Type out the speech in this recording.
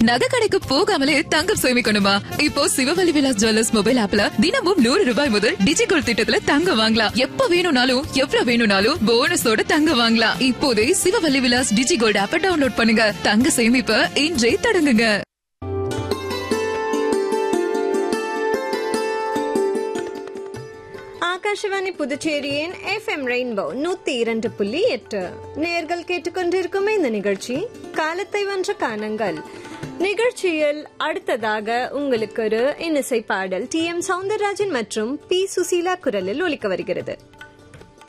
நகை கடைக்கு போகாமலே தங்கம் சேமிக்கணுமா இப்போ சிவவலி விலாஸ் ஜுவல்லர்ஸ் மொபைல் ஆப்ல தினமும் நூறு ரூபாய் முதல் டிஜிகோல்ட் திட்டத்துல தங்கம் வாங்கலாம் எப்ப வேணும்னாலும் எவ்வளவு வேணும்னாலும் போனஸோட தங்கம் வாங்கலாம் இப்போதே சிவவல்லி விலாஸ் டிஜிகோல்ட் ஆப்ப டவுன்லோட் பண்ணுங்க தங்க சேமிப்ப இன்றே தொடங்குங்க ஆகாஷவாணி புதுச்சேரியின் எஃப்எம் ரெயின்போ நூத்தி இரண்டு புள்ளி எட்டு நேர்கள் கேட்டுக்கொண்டிருக்கும் இந்த நிகழ்ச்சி காலத்தை வென்ற கானங்கள் நிகழ்ச்சியில் அடுத்ததாக உங்களுக்கு ஒரு இன்னிசை பாடல் டி எம் சவுந்தரராஜன் மற்றும் பி சுசீலா குரலில் ஒலிக்க வருகிறது